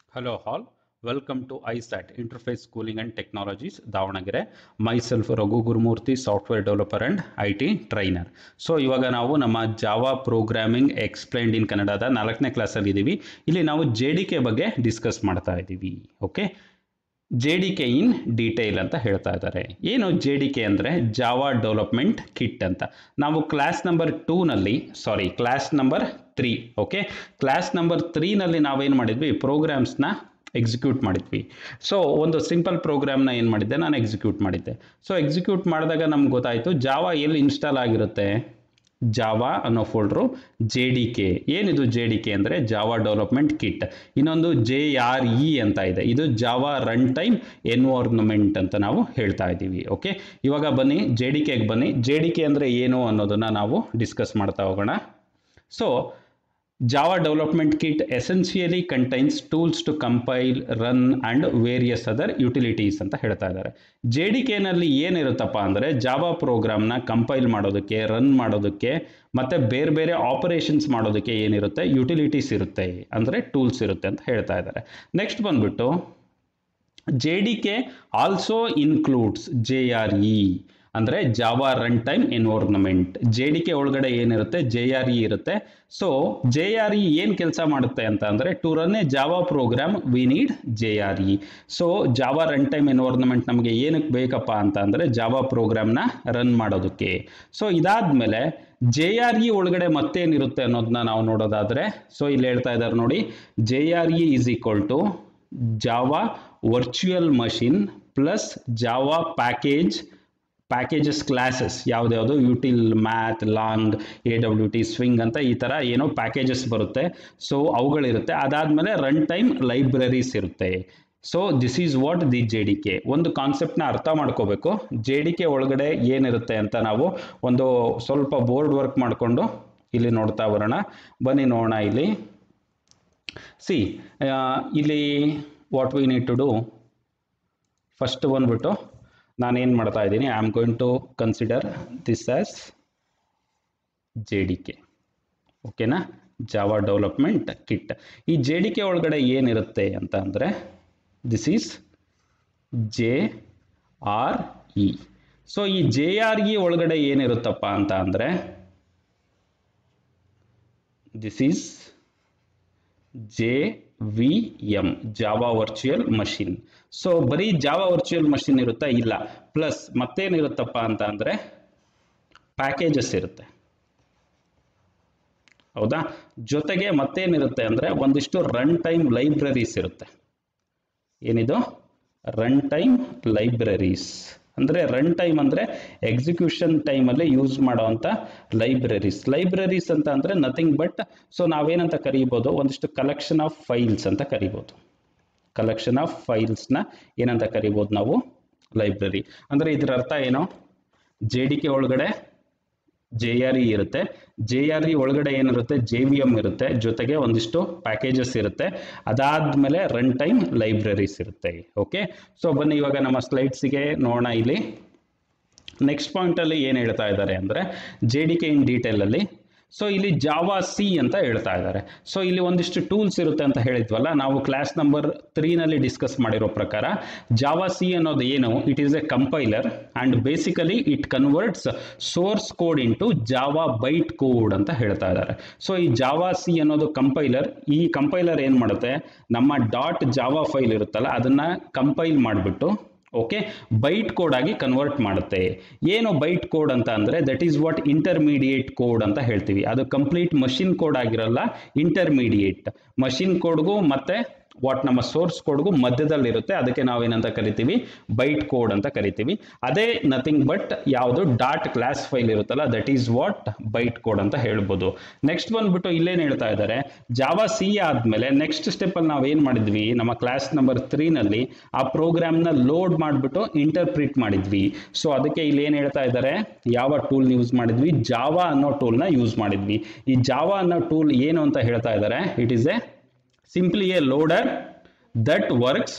Hello all, welcome to ISAT Interface Schooling and Technologies Davanagere myself Raghu Gurumurthy software developer and I T trainer so ಇವಾಗ ನಾವು ನಮ್ಮ Java programming explained ಇನ್ ಕನ್ನಡದ ನಾಲ್ಕನೇ ಕ್ಲಾಸಲ್ಲಿ ಇದ್ದೀವಿ ಇಲ್ಲಿ ನಾವು ಜೆ ಡಿ ಕೆ ಬಗ್ಗೆ ಡಿಸ್ಕಸ್ ಮಾಡ್ತಾ ಇದ್ದೀವಿ okay J D K in detail ಅಂತ ಹೇಳ್ತಾ ಇದ್ದಾರೆ ಏನು ಜೆ ಡಿ ಕೆ ಅಂದರೆ ಜಾವಾ ಡೆವಲಪ್ಮೆಂಟ್ ಕಿಟ್ ಅಂತ ನಾವು ಕ್ಲಾಸ್ ನಂಬರ್ ಟೂನಲ್ಲಿ sorry class number three okay class number ತ್ರೀನಲ್ಲಿ ನಾವೇನು ಮಾಡಿದ್ವಿ ಪ್ರೋಗ್ರಾಮ್ಸ್ನ ಎಕ್ಸಿಕ್ಯೂಟ್ ಮಾಡಿದ್ವಿ ಸೊ ಒಂದು ಸಿಂಪಲ್ ಪ್ರೋಗ್ರಾಮ್ನ ಏನು ಮಾಡಿದ್ದೆ ನಾನು ಎಕ್ಸಿಕ್ಯೂಟ್ ಮಾಡಿದ್ದೆ ಸೊ ಎಕ್ಸಿಕ್ಯೂಟ್ ಮಾಡಿದಾಗ ನಮ್ಗೆ ಗೊತ್ತಾಯಿತು ಜಾವಾ ಎಲ್ಲಿ ಇನ್ಸ್ಟಾಲ್ ಆಗಿರುತ್ತೆ ಜಾವಾ ಅನ್ನೋ ಫೋಲ್ಡ್ರು ಜೆ ಡಿ ಕೆ ಏನಿದು ಜೆ ಡಿ ಕೆ ಅಂದರೆ ಜಾವಾ ಡೆವಲಪ್ಮೆಂಟ್ ಕಿಟ್ ಇನ್ನೊಂದು ಜೆ ಆರ್ ಇ ಅಂತ ಇದೆ ಇದು ಜಾವಾ ರನ್ ಟೈಮ್ ಎನ್ವೈರ್ನ್ಮೆಂಟ್ ಅಂತ ನಾವು ಹೇಳ್ತಾ ಇದ್ದೀವಿ ಓಕೆ ಇವಾಗ ಬನ್ನಿ ಜೆ ಡಿ ಕೆಗೆ ಬನ್ನಿ ಜೆ ಡಿ ಕೆ ಅಂದರೆ ಏನು ಅನ್ನೋದನ್ನು ನಾವು ಡಿಸ್ಕಸ್ ಮಾಡ್ತಾ ಹೋಗೋಣ so Java Development Kit essentially contains tools to compile, run and various other utilities ಅಂತ ಹೇಳ್ತಾ ಇದ್ದಾರೆ ಜೆ ಡಿ ಕೆನಲ್ಲಿ ಏನಿರುತ್ತಪ್ಪ ಅಂದರೆ ಜಾವಾ ಪ್ರೋಗ್ರಾಮ್ನ ಕಂಪೈಲ್ ಮಾಡೋದಕ್ಕೆ ರನ್ ಮಾಡೋದಕ್ಕೆ ಮತ್ತು ಬೇರೆ ಬೇರೆ ಆಪರೇಷನ್ಸ್ ಮಾಡೋದಕ್ಕೆ ಏನಿರುತ್ತೆ ಯುಟಿಲಿಟೀಸ್ ಇರುತ್ತೆ ಅಂದರೆ ಟೂಲ್ಸ್ ಇರುತ್ತೆ ಅಂತ ಹೇಳ್ತಾ ಇದ್ದಾರೆ ನೆಕ್ಸ್ಟ್ ಬಂದ್ಬಿಟ್ಟು J D K also includes J R E ಅಂದರೆ Java run time environment J D K ಒಳಗಡೆ ಏನಿರುತ್ತೆ ಜೆ ಆರ್ ಇ ಇರುತ್ತೆ ಸೊ ಜೆ ಆರ್ ಇ ಏನು ಕೆಲಸ ಮಾಡುತ್ತೆ ಅಂತ ಅಂದರೆ to run a Java program we need J R E so Java run time environment ನಮಗೆ ಏನಕ್ಕೆ ಬೇಕಪ್ಪ ಅಂತ ಅಂದರೆ ಜಾವಾ ಪ್ರೋಗ್ರಾಮ್ನ ರನ್ ಮಾಡೋದಕ್ಕೆ ಸೊ ಇದಾದಮೇಲೆ ಜೆ ಆರ್ ಇ ಒಳಗಡೆ ಮತ್ತೇನಿರುತ್ತೆ ಅನ್ನೋದನ್ನ ನಾವು ನೋಡೋದಾದರೆ ಸೊ ಇಲ್ಲಿ ಹೇಳ್ತಾ ಇದ್ದಾರೆ ನೋಡಿ J R E is equal to Java virtual machine plus Java package packages classes ಯಾವ್ದ್ಯಾವುದು util math lang A W T swing ಅಂತ ಈ ಥರ ಏನೋ ಪ್ಯಾಕೇಜಸ್ ಬರುತ್ತೆ ಸೊ ಅವುಗಳಿರುತ್ತೆ ಅದಾದಮೇಲೆ ರನ್ ಟೈಮ್ ಲೈಬ್ರರೀಸ್ ಇರುತ್ತೆ so this is what the J D K ಒಂದು ಕಾನ್ಸೆಪ್ಟ್ನ ಅರ್ಥ ಮಾಡ್ಕೋಬೇಕು ಜೆ ಡಿ ಕೆ ಒಳಗಡೆ ಏನಿರುತ್ತೆ ಅಂತ ನಾವು ಒಂದು ಸ್ವಲ್ಪ ಬೋರ್ಡ್ ವರ್ಕ್ ಮಾಡಿಕೊಂಡು ಇಲ್ಲಿ ನೋಡ್ತಾ ಬರೋಣ ಬನ್ನಿ ನೋಡೋಣ ಇಲ್ಲಿ ಸಿ ಇಲ್ಲಿ what we need to do first ಬಂದ್ಬಿಟ್ಟು ನಾನೇನು ಮಾಡ್ತಾ ಇದ್ದೀನಿ I am going to consider this as J D K ಓಕೆನಾ ಜಾವಾ ಡೆವಲಪ್ಮೆಂಟ್ ಕಿಟ್ ಈ ಜೆ ಡಿ ಕೆ ಒಳಗಡೆ ಏನಿರುತ್ತೆ ಅಂತ ಅಂದರೆ this is J R E so ಈ ಜೆ ಆರ್ ಇ ಒಳಗಡೆ ಏನಿರುತ್ತಪ್ಪ ಅಂತ ಅಂದರೆ this is J V M Java virtual machine so ಬರೀ ಜಾವಾ ವರ್ಚುವಲ್ ಮಷಿನ್ ಇರುತ್ತಾ ಇಲ್ಲ ಪ್ಲಸ್ ಮತ್ತೇನಿರುತ್ತಪ್ಪ ಅಂತ ಅಂದರೆ ಪ್ಯಾಕೇಜಸ್ ಇರುತ್ತೆ ಹೌದಾ ಜೊತೆಗೆ ಮತ್ತೇನಿರುತ್ತೆ ಅಂದರೆ ಒಂದಿಷ್ಟು ರನ್ ಟೈಮ್ ಲೈಬ್ರರೀಸ್ ಇರುತ್ತೆ ಏನಿದು ರನ್ ಟೈಮ್ ಲೈಬ್ರರೀಸ್ ಅಂದರೆ ರನ್ ಟೈಮ್ ಅಂದರೆ ಎಕ್ಸಿಕ್ಯೂಷನ್ ಟೈಮಲ್ಲಿ ಯೂಸ್ ಮಾಡೋವಂಥ ಲೈಬ್ರರೀಸ್ ಲೈಬ್ರರೀಸ್ ಅಂತ ಅಂದರೆ ನಥಿಂಗ್ ಬಟ್ ಸೊ ನಾವೇನಂತ ಕರೀಬೋದು ಒಂದಿಷ್ಟು ಕಲೆಕ್ಷನ್ ಆಫ್ ಫೈಲ್ಸ್ ಅಂತ ಕರಿಬೋದು ಕಲೆಕ್ಷನ್ ಆಫ್ ಫೈಲ್ಸ್ನ ಏನಂತ ಕರಿಬೋದು ನಾವು ಲೈಬ್ರರಿ ಅಂದರೆ ಇದರ ಅರ್ಥ ಏನು ಜೆ ಡಿ ಕೆ ಒಳಗಡೆ ಜೆ ಆರ್ ಇ ಇರುತ್ತೆ ಜೆ ಆರ್ ಇ ಒಳಗಡೆ ಏನಿರುತ್ತೆ ಜೆ ವಿ ಎಮ್ ಇರುತ್ತೆ ಜೊತೆಗೆ ಒಂದಿಷ್ಟು ಪ್ಯಾಕೇಜಸ್ ಇರುತ್ತೆ ಅದಾದಮೇಲೆ ರನ್ ಟೈಮ್ ಲೈಬ್ರರೀಸ್ ಇರುತ್ತೆ ಓಕೆ ಸೊ ಬನ್ನಿ ಇವಾಗ ನಮ್ಮ ಸ್ಲೈಡ್ಸಿಗೆ ನೋಡೋಣ ಇಲ್ಲಿ ನೆಕ್ಸ್ಟ್ ಪಾಯಿಂಟಲ್ಲಿ ಏನು ಹೇಳ್ತಾ ಇದ್ದಾರೆ ಅಂದರೆ ಜೆ ಡಿ ಕೆ ಇನ್ ಡೀಟೇಲಲ್ಲಿ ಸೊ ಇಲ್ಲಿ ಜಾವಾ ಸಿ ಅಂತ ಹೇಳ್ತಾ ಇದ್ದಾರೆ ಸೊ ಇಲ್ಲಿ ಒಂದಿಷ್ಟು ಟೂಲ್ಸ್ ಇರುತ್ತೆ ಅಂತ ಹೇಳಿದ್ವಲ್ಲ ನಾವು ಕ್ಲಾಸ್ ನಂಬರ್ ತ್ರೀನಲ್ಲಿ ಡಿಸ್ಕಸ್ ಮಾಡಿರೋ ಪ್ರಕಾರ ಜಾವಾ ಸಿ ಅನ್ನೋದು ಏನು it is a compiler and basically it converts source code into Java byte code ಅಂತ ಹೇಳ್ತಾ ಇದ್ದಾರೆ ಸೊ ಈ ಜಾವಾ ಸಿ ಅನ್ನೋದು ಕಂಪೈಲರ್ ಈ ಕಂಪೈಲರ್ ಏನು ಮಾಡುತ್ತೆ ನಮ್ಮ ಡಾಟ್ ಜಾವಾ ಫೈಲ್ ಇರುತ್ತಲ್ಲ ಅದನ್ನು ಕಂಪೈಲ್ ಮಾಡಿಬಿಟ್ಟು ಓಕೆ ಬೈಟ್ ಕೋಡ್ ಆಗಿ ಕನ್ವರ್ಟ್ ಮಾಡುತ್ತೆ ಏನು ಬೈಟ್ ಕೋಡ್ ಅಂತ ಅಂದರೆ that is what intermediate code ಅಂತ ಹೇಳ್ತೀವಿ ಅದು ಕಂಪ್ಲೀಟ್ ಮಷಿನ್ ಕೋಡ್ ಆಗಿರಲ್ಲ ಇಂಟರ್ಮೀಡಿಯೇಟ್ ಮಷಿನ್ ಕೋಡ್ಗೂ ಮತ್ತೆ ವಾಟ್ ನಮ್ಮ ಸೋರ್ಸ್ ಕೋಡ್ಗೂ ಮಧ್ಯದಲ್ಲಿರುತ್ತೆ ಅದಕ್ಕೆ ನಾವೇನಂತ ಕರಿತೀವಿ ಬೈಟ್ ಕೋಡ್ ಅಂತ ಕರಿತೀವಿ ಅದೇ ನಥಿಂಗ್ ಬಟ್ ಯಾವುದು ಡಾಟ್ ಕ್ಲಾಸ್ ಫೈಲ್ ಇರುತ್ತಲ್ಲ that is what byte code ಅಂತ ಹೇಳ್ಬೋದು ನೆಕ್ಸ್ಟ್ ಬಂದ್ಬಿಟ್ಟು ಇಲ್ಲೇನು ಹೇಳ್ತಾ ಇದ್ದಾರೆ ಜಾವಾ ಸಿ ಆದಮೇಲೆ ನೆಕ್ಸ್ಟ್ ಸ್ಟೆಪ್ಪಲ್ಲಿ ನಾವು ಏನು ಮಾಡಿದ್ವಿ ನಮ್ಮ ಕ್ಲಾಸ್ ನಂಬರ್ ತ್ರೀನಲ್ಲಿ ಆ ಪ್ರೋಗ್ರಾಮ್ನ ಲೋಡ್ ಮಾಡಿಬಿಟ್ಟು ಇಂಟರ್ಪ್ರಿಟ್ ಮಾಡಿದ್ವಿ ಸೊ ಅದಕ್ಕೆ ಇಲ್ಲಿ ಏನು ಹೇಳ್ತಾ ಇದ್ದಾರೆ ಯಾವ ಟೂಲ್ನ ಯೂಸ್ ಮಾಡಿದ್ವಿ ಜಾವಾ ಅನ್ನೋ ಟೂಲ್ನ ಯೂಸ್ ಮಾಡಿದ್ವಿ ಈ ಜಾವಾ ಅನ್ನೋ ಟೂಲ್ ಏನು ಅಂತ ಹೇಳ್ತಾ ಇದ್ದಾರೆ it is a simply a loader that works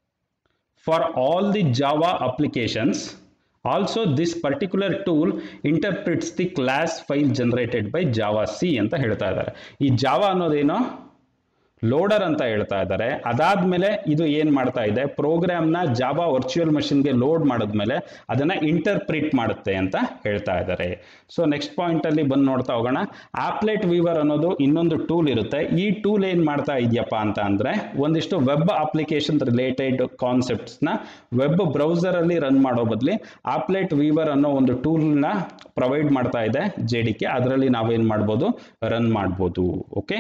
for all the Java applications. Also, this particular tool interprets the class file generated by Java C ಅಂತ ಹೇಳ್ತಾ ಇದ್ದಾರೆ ಈ ಜಾವಾ ಅನ್ನೋದೇನೋ ಲೋಡರ್ ಅಂತ ಹೇಳ್ತಾ ಇದ್ದಾರೆ ಅದಾದ್ಮೇಲೆ ಇದು ಏನ್ ಮಾಡ್ತಾ ಇದೆ ಪ್ರೋಗ್ರಾಮ್ನ ಜಾವಾ ವರ್ಚುವಲ್ ಮಷಿನ್ಗೆ ಲೋಡ್ ಮಾಡಿದ್ಮೇಲೆ ಅದನ್ನ ಇಂಟರ್ಪ್ರಿಟ್ ಮಾಡುತ್ತೆ ಅಂತ ಹೇಳ್ತಾ ಇದ್ದಾರೆ ಸೊ ನೆಕ್ಸ್ಟ್ ಪಾಯಿಂಟ್ ಅಲ್ಲಿ ಬಂದು ನೋಡ್ತಾ ಹೋಗೋಣ ಆಪ್ಲೆಟ್ ವೀವರ್ ಅನ್ನೋದು ಇನ್ನೊಂದು ಟೂಲ್ ಇರುತ್ತೆ ಈ ಟೂಲ್ ಏನ್ ಮಾಡ್ತಾ ಇದೆಯಪ್ಪ ಅಂತ ಅಂದ್ರೆ ಒಂದಿಷ್ಟು ವೆಬ್ ಅಪ್ಲಿಕೇಶನ್ ರಿಲೇಟೆಡ್ ಕಾನ್ಸೆಪ್ಟ್ಸ್ ನ ವೆಬ್ ಬ್ರೌಸರ್ ಅಲ್ಲಿ ರನ್ ಮಾಡೋ ಬದಲಿ ಆಪ್ಲೆಟ್ ವೀವರ್ ಅನ್ನೋ ಒಂದು ಟೂಲ್ ನ ಪ್ರೊವೈಡ್ ಮಾಡ್ತಾ ಇದೆ ಜೆ ಡಿ ಕೆ ಅದರಲ್ಲಿ ನಾವೇನ್ ಮಾಡ್ಬೋದು ರನ್ ಮಾಡ್ಬೋದು ಓಕೆ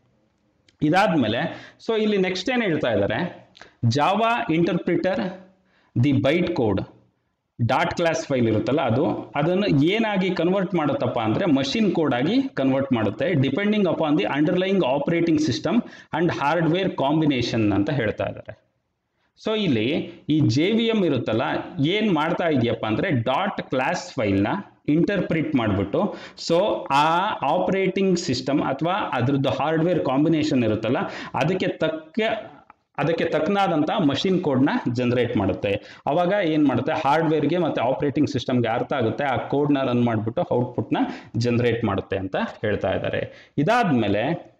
ಇದಾದ್ಮೇಲೆ ಸೊ ಇಲ್ಲಿ ನೆಕ್ಸ್ಟ್ ಏನು ಹೇಳ್ತಾ ಇದ್ದಾರೆ Java interpreter the byte code dot class file ಇರುತ್ತಲ್ಲ ಅದು ಅದನ್ನು ಏನಾಗಿ ಕನ್ವರ್ಟ್ ಮಾಡುತ್ತಪ್ಪ ಅಂದರೆ ಮಷಿನ್ ಕೋಡ್ ಆಗಿ ಕನ್ವರ್ಟ್ ಮಾಡುತ್ತೆ depending upon the underlying operating system and hardware combination ಅಂತ ಹೇಳ್ತಾ ಇದ್ದಾರೆ ಸೊ ಇಲ್ಲಿ ಈ ಜೆ ವಿ ಎಮ್ ಇರುತ್ತಲ್ಲ ಏನು ಮಾಡ್ತಾ ಇದೆಯಪ್ಪ ಅಂದರೆ ಡಾಟ್ ಕ್ಲಾಸ್ ಫೈಲ್ನ ಇಂಟರ್ಪ್ರಿಟ್ ಮಾಡಿಬಿಟ್ಟು ಸೊ ಆ ಆಪರೇಟಿಂಗ್ ಸಿಸ್ಟಮ್ ಅಥವಾ ಅದ್ರದ್ದು ಹಾರ್ಡ್ವೇರ್ ಕಾಂಬಿನೇಷನ್ ಇರುತ್ತಲ್ಲ ಅದಕ್ಕೆ ತಕ್ಕ ಅದಕ್ಕೆ ತಕ್ಕನಾದಂಥ ಮಷಿನ್ ಕೋಡ್ನ ಜನರೇಟ್ ಮಾಡುತ್ತೆ ಅವಾಗ ಏನು ಮಾಡುತ್ತೆ ಹಾರ್ಡ್ವೇರ್ಗೆ ಮತ್ತು ಆಪರೇಟಿಂಗ್ ಸಿಸ್ಟಮ್ಗೆ ಅರ್ಥ ಆಗುತ್ತೆ ಆ ಕೋಡ್ನ ರನ್ ಮಾಡಿಬಿಟ್ಟು ಔಟ್ಪುಟ್ನ ಜನರೇಟ್ ಮಾಡುತ್ತೆ ಅಂತ ಹೇಳ್ತಾ ಇದ್ದಾರೆ ಇದಾದ್ಮೇಲೆ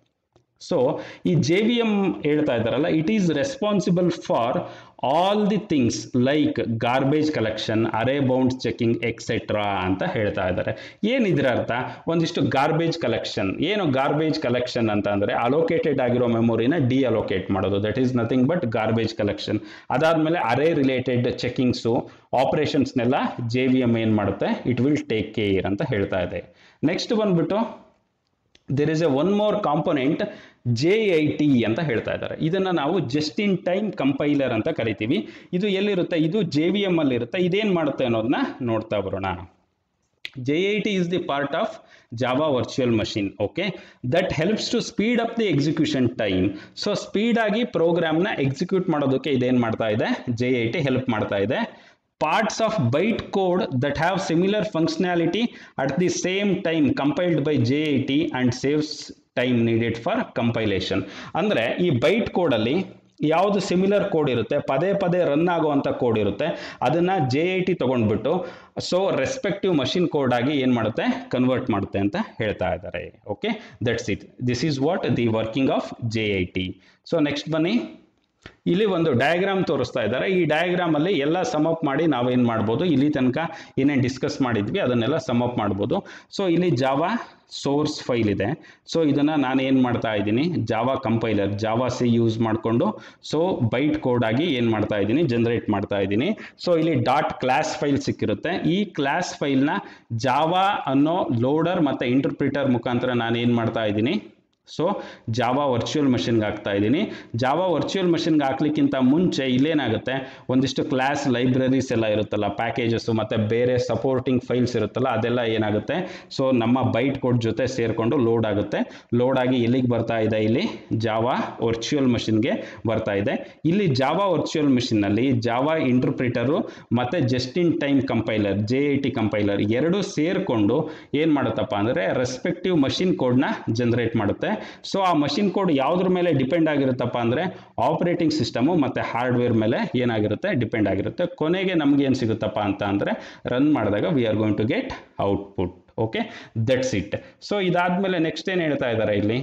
ಸೊ ಈ ಜೆ ವಿ ಎಮ್ ಹೇಳ್ತಾ ಇದ್ದಾರಲ್ಲ it is responsible for all the things like garbage collection array bounds checking etcetera ಅಂತ ಹೇಳ್ತಾ ಇದ್ದಾರೆ ಏನಿದ್ರ ಅರ್ಥ ಒಂದಿಷ್ಟು ಗಾರ್ಬೇಜ್ ಕಲೆಕ್ಷನ್ ಏನು ಗಾರ್ಬೇಜ್ ಕಲೆಕ್ಷನ್ ಅಂತ ಅಂದರೆ ಅಲೋಕೇಟೆಡ್ ಆಗಿರೋ ಮೆಮೊರಿನ ಡಿ ಅಲೋಕೇಟ್ ಮಾಡೋದು that is nothing but garbage collection ಅದಾದಮೇಲೆ ಅರೇ ರಿಲೇಟೆಡ್ ಚೆಕಿಂಗ್ಸು ಆಪರೇಷನ್ಸ್ನೆಲ್ಲ ಜೆ ವಿ ಎಮ್ ಏನು ಮಾಡುತ್ತೆ ಇಟ್ ವಿಲ್ ಟೇಕ್ ಕೇರ್ ಅಂತ ಹೇಳ್ತಾ ಇದೆ ನೆಕ್ಸ್ಟ್ ಬಂದ್ಬಿಟ್ಟು there is a one more component J I T ಅಂತ ಹೇಳ್ತಾ ಇದ್ದಾರೆ ಇದನ್ನು ನಾವು ಜಸ್ಟ್ ಇನ್ ಟೈಮ್ ಕಂಪೈಲರ್ ಅಂತ ಕರಿತೀವಿ ಇದು ಎಲ್ಲಿರುತ್ತೆ ಇದು ಜೆ ವಿ ಎಮ್ ಅಲ್ಲಿ ಇರುತ್ತೆ ಇದೇನು ಮಾಡುತ್ತೆ ಅನ್ನೋದನ್ನ ನೋಡ್ತಾ ಬರೋಣ J I T is the part of Java virtual machine okay that helps to speed up the execution time so speed ಆಗಿ ಪ್ರೋಗ್ರಾಮ್ನ ಎಕ್ಸಿಕ್ಯೂಟ್ ಮಾಡೋದಕ್ಕೆ ಇದೇನು ಮಾಡ್ತಾ ಇದೆ ಜೆ ಐ ಟಿ ಹೆಲ್ಪ್ ಮಾಡ್ತಾ ಇದೆ parts of byte code that have similar functionality at the same time compiled by JIT and saves time needed for compilation ಅಂದರೆ ಈ ಬೈಟ್ ಕೋಡಲ್ಲಿ ಯಾವುದು ಸಿಮಿಲರ್ ಕೋಡ್ ಇರುತ್ತೆ ಪದೇ ಪದೇ ರನ್ ಆಗುವಂಥ ಕೋಡ್ ಇರುತ್ತೆ ಅದನ್ನು ಜೆ ಐ ಟಿ ತೊಗೊಂಡ್ಬಿಟ್ಟು ಸೊ ರೆಸ್ಪೆಕ್ಟಿವ್ ಮಷಿನ್ ಕೋಡ್ ಆಗಿ ಏನು ಮಾಡುತ್ತೆ ಕನ್ವರ್ಟ್ ಮಾಡುತ್ತೆ ಅಂತ ಹೇಳ್ತಾ ಇದ್ದಾರೆ okay that's it this is what the working of J I T so next ಬನ್ನಿ ಇಲ್ಲಿ ಒಂದು ಡಯಾಗ್ರಾಮ್ ತೋರಿಸ್ತಾ ಇದ್ದಾರೆ ಈ ಡಯಾಗ್ರಾಮ್ ಅಲ್ಲಿ ಎಲ್ಲ ಸಮಪ್ ಮಾಡಿ ನಾವೇನು ಮಾಡ್ಬೋದು ಇಲ್ಲಿ ತನಕ ಏನೇನು ಡಿಸ್ಕಸ್ ಮಾಡಿದ್ವಿ ಅದನ್ನೆಲ್ಲ ಸಮಪ್ ಮಾಡ್ಬೋದು ಸೊ ಇಲ್ಲಿ ಜಾವಾ ಸೋರ್ಸ್ ಫೈಲ್ ಇದೆ ಸೊ ಇದನ್ನು ನಾನು ಏನು ಮಾಡ್ತಾ ಇದ್ದೀನಿ Java compiler Java C use ಮಾಡಿಕೊಂಡು ಸೊ ಬೈಟ್ ಕೋಡ್ ಆಗಿ ಏನು ಮಾಡ್ತಾ ಇದ್ದೀನಿ ಜನರೇಟ್ ಮಾಡ್ತಾ ಇದ್ದೀನಿ ಸೊ ಇಲ್ಲಿ ಡಾಟ್ ಕ್ಲಾಸ್ ಫೈಲ್ ಸಿಕ್ಕಿರುತ್ತೆ ಈ ಕ್ಲಾಸ್ ಫೈಲ್ನ ಜಾವಾ ಅನ್ನೋ ಲೋಡರ್ ಮತ್ತು ಇಂಟರ್ಪ್ರಿಟರ್ ಮುಖಾಂತರ ನಾನು ಏನು ಮಾಡ್ತಾ ಇದ್ದೀನಿ ಸೊ ಜಾವಾ ವರ್ಚುವಲ್ ಮಷಿನ್ಗೆ ಹಾಕ್ತಾ ಇದ್ದೀನಿ ಜಾವಾ ವರ್ಚುವಲ್ ಮಷಿನ್ಗೆ ಹಾಕ್ಲಿಕ್ಕಿಂತ ಮುಂಚೆ ಇಲ್ಲೇನಾಗುತ್ತೆ ಒಂದಿಷ್ಟು ಕ್ಲಾಸ್ ಲೈಬ್ರರೀಸ್ ಎಲ್ಲ ಇರುತ್ತಲ್ಲ ಪ್ಯಾಕೇಜಸ್ಸು ಮತ್ತು ಬೇರೆ ಸಪೋರ್ಟಿಂಗ್ ಫೈಲ್ಸ್ ಇರುತ್ತಲ್ಲ ಅದೆಲ್ಲ ಏನಾಗುತ್ತೆ ಸೊ ನಮ್ಮ ಬೈಟ್ ಕೋಡ್ ಜೊತೆ ಸೇರಿಕೊಂಡು ಲೋಡ್ ಆಗುತ್ತೆ ಲೋಡ್ ಆಗಿ ಎಲ್ಲಿಗೆ ಬರ್ತಾ ಇದೆ ಇಲ್ಲಿ ಜಾವಾ ವರ್ಚುವಲ್ ಮಷಿನ್ಗೆ ಬರ್ತಾ ಇದೆ ಇಲ್ಲಿ ಜಾವಾ ವರ್ಚುವಲ್ ಮಷಿನ್ನಲ್ಲಿ ಜಾವಾ ಇಂಟರ್ಪ್ರಿಟರು ಮತ್ತು just in time compiler J I T compiler ಎರಡೂ ಸೇರಿಕೊಂಡು ಏನು ಮಾಡುತ್ತಪ್ಪ ಅಂದರೆ ರೆಸ್ಪೆಕ್ಟಿವ್ ಮಷಿನ್ ಕೋಡ್ನ ಜನರೇಟ್ ಮಾಡುತ್ತೆ ಸೊ ಆ ಮಷಿನ್ ಕೋಡ್ ಯಾವುದ್ರ ಮೇಲೆ ಡಿಪೆಂಡ್ ಆಗಿರುತ್ತಪ್ಪ ಅಂದರೆ ಆಪರೇಟಿಂಗ್ ಸಿಸ್ಟಮು ಮತ್ತು ಹಾರ್ಡ್ವೇರ್ ಮೇಲೆ ಏನಾಗಿರುತ್ತೆ ಡಿಪೆಂಡ್ ಆಗಿರುತ್ತೆ ಕೊನೆಗೆ ನಮ್ಗೆ ಏನು ಸಿಗುತ್ತಪ್ಪ ಅಂತ ಅಂದರೆ ರನ್ ಮಾಡಿದಾಗ we are going to get output okay that's it so ಇದಾದಮೇಲೆ ನೆಕ್ಸ್ಟ್ ಏನು ಹೇಳ್ತಾ ಇದ್ದಾರೆ ಇಲ್ಲಿ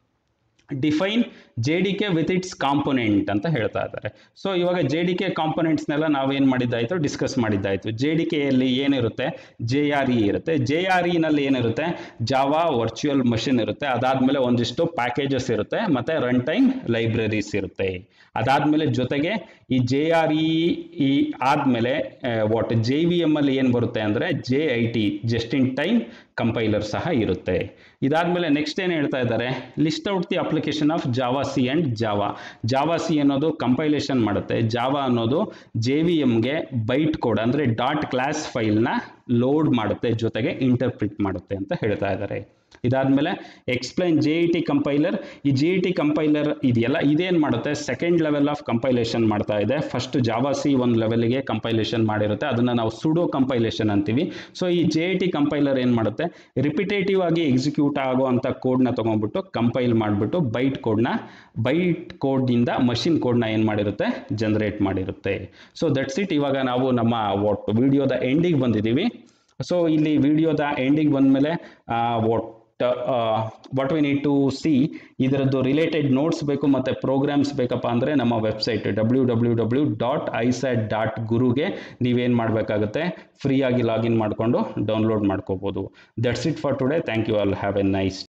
define J D K with its component ಅಂತ ಹೇಳ್ತಾ ಇದ್ದಾರೆ ಸೊ ಇವಾಗ ಜೆ ಡಿ ಕೆ ಕಾಂಪೊನೆಂಟ್ಸ್ನೆಲ್ಲ ನಾವೇನು ಮಾಡಿದ್ದಾಯಿತು ಡಿಸ್ಕಸ್ ಮಾಡಿದ್ದಾಯಿತು ಜೆ ಡಿ ಕೆಯಲ್ಲಿ ಏನಿರುತ್ತೆ ಜೆ ಆರ್ ಇ ಇರುತ್ತೆ ಜೆ ಆರ್ ಇನಲ್ಲಿ ಏನಿರುತ್ತೆ ಜಾವಾ ವರ್ಚುವಲ್ ಮಷಿನ್ ಇರುತ್ತೆ ಅದಾದಮೇಲೆ ಒಂದಿಷ್ಟು ಪ್ಯಾಕೇಜಸ್ ಇರುತ್ತೆ ಮತ್ತು ರನ್ ಟೈಮ್ ಲೈಬ್ರರೀಸ್ ಇರುತ್ತೆ ಅದಾದಮೇಲೆ ಜೊತೆಗೆ ಈ ಜೆ ಆರ್ ಇ ಈ ಆದಮೇಲೆ ವಾಟ್ ಜೆ ವಿ ಎಮ್ ಅಲ್ಲಿ ಏನು ಬರುತ್ತೆ ಅಂದರೆ J I T just in time compiler ಸಹ ಇರುತ್ತೆ ಇದಾದಮೇಲೆ ನೆಕ್ಸ್ಟ್ ಏನು ಹೇಳ್ತಾ ಇದ್ದಾರೆ list out the application of Java C and Java Java C ಅನ್ನೋದು ಕಂಪೈಲೇಷನ್ ಮಾಡುತ್ತೆ ಜಾವಾ ಅನ್ನೋದು ಜೆ ವಿ ಎಮ್ಗೆ ಬೈಟ್ ಕೋಡ್ ಅಂದರೆ ಡಾಟ್ ಕ್ಲಾಸ್ ಫೈಲ್ನ ಲೋಡ್ ಮಾಡುತ್ತೆ ಜೊತೆಗೆ ಇಂಟರ್ಪ್ರಿಟ್ ಮಾಡುತ್ತೆ ಅಂತ ಹೇಳ್ತಾ ಇದ್ದಾರೆ ಇದಾದಮೇಲೆ explain J E T compiler ಈ ಜೆ ಇ ಟಿ ಕಂಪೈಲರ್ ಇದೆಯಲ್ಲ ಇದೇನು ಮಾಡುತ್ತೆ ಸೆಕೆಂಡ್ ಲೆವೆಲ್ ಆಫ್ ಕಂಪೈಲೇಷನ್ ಮಾಡ್ತಾ ಇದೆ ಫಸ್ಟ್ ಜಾವಾ ಸಿ ಒಂದು ಲೆವೆಲ್ಗೆ ಕಂಪೈಲೇಷನ್ ಮಾಡಿರುತ್ತೆ ಅದನ್ನು ನಾವು ಸುಡೋ ಕಂಪೈಲೇಷನ್ ಅಂತೀವಿ ಸೊ ಈ ಜೆ ಇ ಟಿ ಕಂಪೈಲರ್ ಏನು ಮಾಡುತ್ತೆ ರಿಪಿಟೇಟಿವ್ ಆಗಿ ಎಕ್ಸಿಕ್ಯೂಟ್ ಆಗುವಂಥ ಕೋಡ್ನ ತೊಗೊಂಡ್ಬಿಟ್ಟು ಕಂಪೈಲ್ ಮಾಡಿಬಿಟ್ಟು ಬೈಟ್ ಕೋಡ್ನ ಬೈಟ್ ಕೋಡ್ನಿಂದ ಮಷಿನ್ ಕೋಡ್ನ ಏನು ಮಾಡಿರುತ್ತೆ ಜನರೇಟ್ ಮಾಡಿರುತ್ತೆ ಸೊ ದಟ್ಸ್ ಇಟ್ ಇವಾಗ ನಾವು ನಮ್ಮ ವಾಟ್ ವಿಡಿಯೋದ ಎಂಡಿಗೆ ಬಂದಿದ್ದೀವಿ ಸೊ ಇಲ್ಲಿ ವಿಡಿಯೋದ ಎಂಡಿಗೆ ಬಂದಮೇಲೆ what what we need to see ಇದರದ್ದು ರಿಲೇಟೆಡ್ ನೋಟ್ಸ್ ಬೇಕು ಮತ್ತು ಪ್ರೋಗ್ರಾಮ್ಸ್ ಬೇಕಪ್ಪ ಅಂದರೆ ನಮ್ಮ website W W W dot isat dot ಗುರುಗೆ ನೀವೇನು ಮಾಡಬೇಕಾಗುತ್ತೆ ಫ್ರೀಯಾಗಿ ಲಾಗಿನ್ ಮಾಡಿಕೊಂಡು ಡೌನ್ಲೋಡ್ ಮಾಡ್ಕೋಬೋದು that's it for today thank you all have a nice